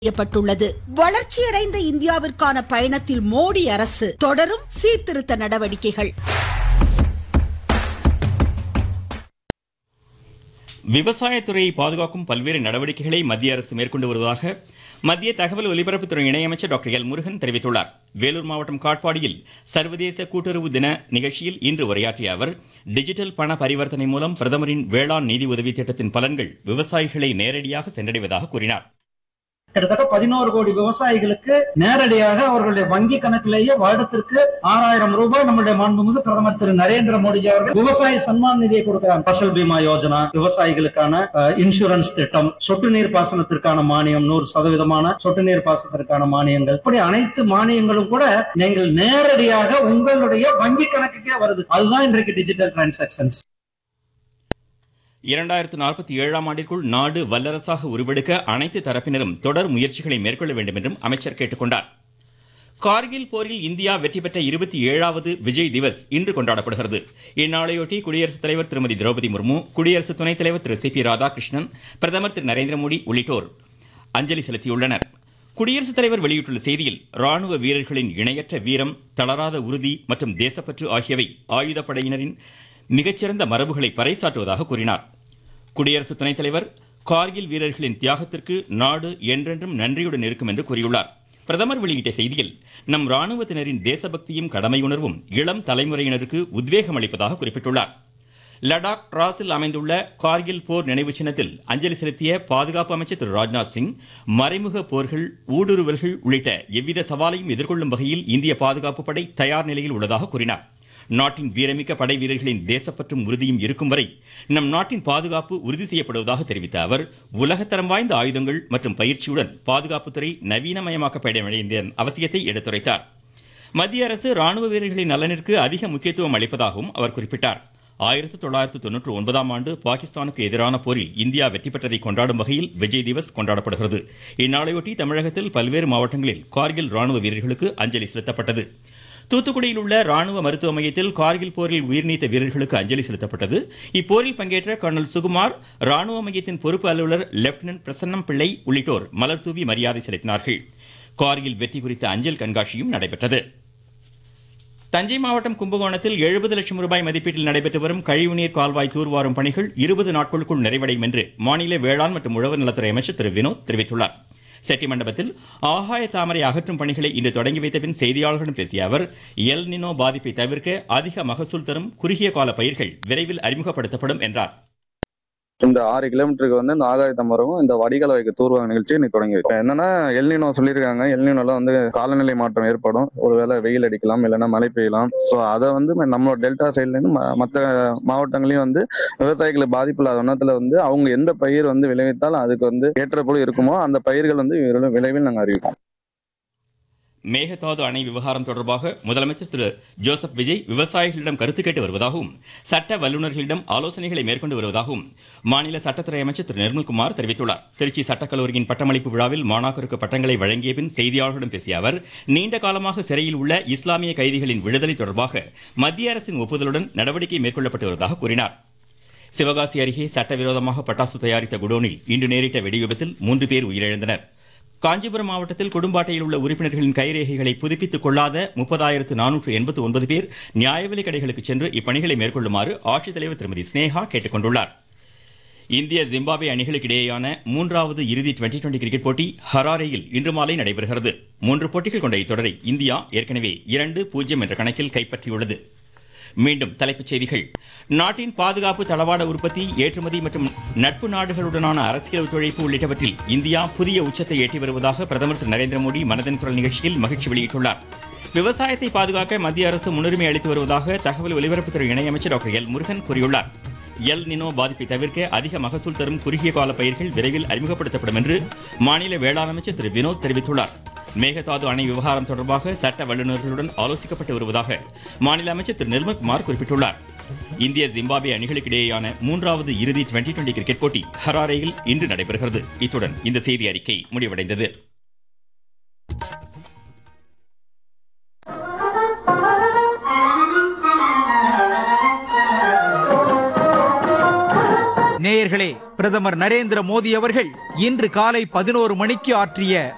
செய்யப்பட்டுள்ளது வளர்ச்சியடைந்த இந்தியாவிற்கான பயணத்தில் மோடி அரசு தொடரும் சீர்திருத்த நடவடிக்கைகள் விவசாயத்துறையை பாதுகாக்கும் பல்வேறு நடவடிக்கைகளை மத்திய அரசு மேற்கொண்டு வருவதாக மத்திய தகவல் ஒலிபரப்புத்துறை இணையமைச்சர் டாக்டர் எல் முருகன் தெரிவித்துள்ளார் வேலூர் மாவட்டம் காட்பாடியில் சர்வதேச கூட்டுறவு தின நிகழ்ச்சியில் இன்று உரையாற்றிய அவர் டிஜிட்டல் பண பரிவர்த்தனை மூலம் பிரதமரின் வேளாண் நிதி உதவி திட்டத்தின் பலன்கள் விவசாயிகளை நேரடியாக சென்றடைவதாக கூறினார் கிட்டத்தட்ட பதினோரு கோடி விவசாயிகளுக்கு நேரடியாக அவர்களுடைய வங்கி கணக்கிலேயே வருடத்திற்கு ஆறாயிரம் ரூபாய் நம்முடைய மாண்புமிகு பிரதமர் திரு நரேந்திர மோடிஜி அவர்கள் விவசாய சன்மான் நிதியை கொடுக்கிறாங்க பசல் பீமா யோஜனா விவசாயிகளுக்கான அஹ், இன்சூரன்ஸ் திட்டம் சொட்டு நீர் பாசனத்திற்கான மானியம் நூறு சதவீதமான சொட்டு நீர் பாசனத்திற்கான மானியங்கள் இப்படி அனைத்து மானியங்களும் கூட நீங்கள் நேரடியாக உங்களுடைய வங்கி கணக்குக்கே வருது அதுதான் இன்றைக்கு டிஜிட்டல் டிரான்சாக்சன்ஸ் இரண்டாயிரத்து நாற்பத்தி ஏழாம் ஆண்டிற்குள் நாடு வல்லரசாக உருவெடுக்க அனைத்து தரப்பினரும் தொடர் முயற்சிகளை மேற்கொள்ள வேண்டும் என்றும் அமைச்சர் கேட்டுக்கொண்டார் கார்கில் போரில் இந்தியா வெற்றி பெற்ற இருபத்தி ஏழாவது விஜய் திவஸ் இன்று கொண்டாடப்படுகிறது இந்நாளையொட்டி குடியரசுத் தலைவர் திருமதி திரௌபதி முர்மு குடியரசு துணைத் தலைவர் திரு சி பி ராதாகிருஷ்ணன் பிரதமர் திரு நரேந்திர மோடி உள்ளிட்டோர் அஞ்சலி செலுத்தியுள்ளனர் குடியரசுத் தலைவர் வெளியிட்டுள்ள செய்தியில் ராணுவ வீரர்களின் இணையற்ற வீரம் தளராத உறுதி மற்றும் தேசப்பற்று ஆகியவை ஆயுதப்படையினரின் மிகச்சிறந்த மரபுகளை பறைசாற்றுவதாக கூறினார் குடியரசு துணைத் தலைவர் கார்கில் வீரர்களின் தியாகத்திற்கு நாடு என்றென்றும் நன்றியுடன் இருக்கும் என்று கூறியுள்ளார் பிரதமர் வெளியிட்ட செய்தியில் நம் ராணுவத்தினரின் தேசபக்தியும் கடமையுணர்வும் இளம் தலைமுறையினருக்கு உத்வேகம் அளிப்பதாக குறிப்பிட்டுள்ளார் லடாக் டிராஸில் அமைந்துள்ள கார்கில் போர் நினைவு சின்னத்தில் அஞ்சலி செலுத்திய பாதுகாப்பு அமைச்சர் திரு ராஜ்நாத் சிங் மறைமுக போர்கள் ஊடுருவல்கள் உள்ளிட்ட எவ்வித சவாலையும் எதிர்கொள்ளும் வகையில் இந்திய பாதுகாப்பு படை தயார் நிலையில் உள்ளதாக கூறினார் நாட்டின் வீரமிக்க படை வீரர்களின் தேசப்பற்றும் உறுதியும் இருக்கும் வரை நம் நாட்டின் பாதுகாப்பு உறுதி செய்யப்படுவதாக தெரிவித்த அவர் உலகத்தரம் வாய்ந்த ஆயுதங்கள் மற்றும் பயிற்சியுடன் பாதுகாப்புத்துறை நவீனமயமாக்கப்பட வேண்டிய அவசியத்தை எடுத்துரைத்தார் மத்திய அரசு ராணுவ வீரர்களின் நலனிற்கு அதிக முக்கியத்துவம் அளிப்பதாகவும் அவர் குறிப்பிட்டார் ஆயிரத்தி தொள்ளாயிரத்து தொன்னூற்று ஒன்பதாம் ஆண்டு பாகிஸ்தானுக்கு எதிரான போரில் இந்தியா வெற்றி பெற்றதை கொண்டாடும் வகையில் விஜய் திவஸ் கொண்டாடப்படுகிறது இந்நாளையொட்டி தமிழகத்தில் பல்வேறு மாவட்டங்களில் கார்கில் ராணுவ வீரர்களுக்கு அஞ்சலி செலுத்தப்பட்டது தூத்துக்குடியில் உள்ள ராணுவ மருத்துவ மையத்தில் கார்கில் போரில் உயிர்நீத்த வீரர்களுக்கு அஞ்சலி செலுத்தப்பட்டது இப்போரில் பங்கேற்ற கர்னல் சுகுமார் ராணுவ மையத்தின் பொறுப்பு அலுவலர் லெப்டினன்ட் பிரசன்னம் பிள்ளை உள்ளிட்டோர் மலர்தூவி மரியாதை செலுத்தினார்கள் கார்கில் வெற்றி குறித்த அஞ்சல் கண்காட்சியும் நடைபெற்றது தஞ்சை மாவட்டம் கும்பகோணத்தில் எழுபது லட்சம் ரூபாய் மதிப்பீட்டில் நடைபெற்று வரும் கழிவுநீர் கால்வாய் தூர்வாரும் பணிகள் இருபது நாட்களுக்குள் நிறைவடையும் என்று மாநில வேளாண் மற்றும் உழவர் நலத்துறை அமைச்சர் திரு வினோத் தெரிவித்துள்ளார் செட்டி மண்டபத்தில் ஆகாய தாமரை அகற்றும் பணிகளை இன்று தொடங்கி வைத்த பின் செய்தியாளர்களிடம் பேசிய அவர் எல் நினோ பாதிப்பை தவிர்க்க அதிக மகசூல் தரும் குறுகிய கால பயிர்கள் விரைவில் அறிமுகப்படுத்தப்படும் என்றார் இந்த ஆறு கிலோமீட்டருக்கு வந்து இந்த ஆகாயத்த மரமும் இந்த வடிகால் வைக்க தூர்வாங்க நிகழ்ச்சி இன்னைக்கு தொடங்கி வைக்கும் என்னன்னா எல்னினோ சொல்லியிருக்காங்க எல்னினோல வந்து காலநிலை மாற்றம் ஏற்படும் ஒருவேளை வெயில் அடிக்கலாம் இல்லைன்னா மழை பெய்யலாம் ஸோ அதை வந்து நம்மளோட டெல்டா சைட்லேருந்து மற்ற மாவட்டங்களையும் வந்து விவசாயிகளை பாதிப்பு இல்லாத வண்ணத்துல வந்து அவங்க எந்த பயிர் வந்து விளைவித்தாலும் அதுக்கு வந்து ஏற்ற போல இருக்குமோ அந்த பயிர்கள் வந்து விரைவில் விரைவில் நாங்கள் அறிவிப்போம் மேகதாது அணை விவகாரம் தொடர்பாக முதலமைச்சர் திரு ஜோசப் விஜய் விவசாயிகளிடம் கருத்து கேட்டு வருவதாகவும் சட்ட வல்லுநர்களிடம் ஆலோசனைகளை மேற்கொண்டு வருவதாகவும் மாநில சட்டத்துறை அமைச்சர் திரு நிர்மல்குமார் தெரிவித்துள்ளார் திருச்சி சட்டக்கல்லூரியின் பட்டமளிப்பு விழாவில் மாணாக்கருக்கு பட்டங்களை வழங்கிய பின் செய்தியாளர்களிடம் பேசிய அவர் நீண்ட காலமாக சிறையில் உள்ள இஸ்லாமிய கைதிகளின் விடுதலை தொடர்பாக மத்திய அரசின் ஒப்புதலுடன் நடவடிக்கை மேற்கொள்ளப்பட்டு வருவதாக கூறினார் சிவகாசி அருகே சட்டவிரோதமாக பட்டாசு தயாரித்த குடோனில் இன்று நேரிட்ட வெடிவிபத்தில் மூன்று பேர் உயிரிழந்தனர் காஞ்சிபுரம் மாவட்டத்தில் குடும்பாட்டையில் உள்ள உறுப்பினர்களின் கைரேகைகளை புதுப்பித்துக் கொள்ளாத முப்பதாயிரத்து நானூற்று எண்பத்து ஒன்பது பேர் நியாயவிலை கடைகளுக்கு சென்று இப்பணிகளை மேற்கொள்ளுமாறு ஆட்சித்தலைவர் திருமதி ஸ்னேகா கேட்டுக் கொண்டுள்ளார் இந்திய ஜிம்பாப்வே அணிகளுக்கு இடையேயான மூன்றாவது இறுதி டுவெண்டி டுவெண்டி கிரிக்கெட் போட்டி ஹராரேயில் இன்று மாலை நடைபெறுகிறது மூன்று போட்டிகள் கொண்ட இத்தொடரை இந்தியா ஏற்கனவே இரண்டு பூஜ்ஜியம் என்ற கணக்கில் கைப்பற்றியுள்ளது மீண்டும் தலைப்புச் செய்திகள் நாட்டின் பாதுகாப்பு தளவாட உற்பத்தி ஏற்றுமதி மற்றும் நட்பு நாடுகளுடனான அரசியல் ஒத்துழைப்பு உள்ளிட்டவற்றில் இந்தியா புதிய உச்சத்தை எட்டி வருவதாக பிரதமர் திரு நரேந்திர மோடி மனதின் குரல் நிகழ்ச்சியில் மகிழ்ச்சி வெளியிட்டுள்ளார் விவசாயத்தை பாதுகாக்க மத்திய அரசு முன்னுரிமை அளித்து வருவதாக தகவல் ஒலிபரப்புத்துறை இணையமைச்சர் டாக்டர் எல் முருகன் கூறியுள்ளார் எல் நினோ பாதிப்பை தவிர்க்க அதிக மகசூல் தரும் குறுகிய கால பயிர்கள் விரைவில் அறிமுகப்படுத்தப்படும் என்று மாநில வேளாண் அமைச்சர் திரு வினோத் தெரிவித்துள்ளார் மேகதாது அணை விவகாரம் தொடர்பாக சட்ட வல்லுநர்களுடன் ஆலோசிக்கப்பட்டு வருவதாக மாநில அமைச்சர் திரு நிர்மல்குமார் குறிப்பிட்டுள்ளார் இந்திய ஜிம்பாப்வே அணிகளுக்கு இடையேயான மூன்றாவது இறுதி டுவெண்டி டுவெண்டி கிரிக்கெட் போட்டி ஹராரேயில் இன்று நடைபெறுகிறது இத்துடன் இந்த செய்தி அறிக்கை முடிவடைந்தது நேயர்களே பிரதமர் நரேந்திர மோடி அவர்கள் இன்று காலை பதினோரு மணிக்கு ஆற்றிய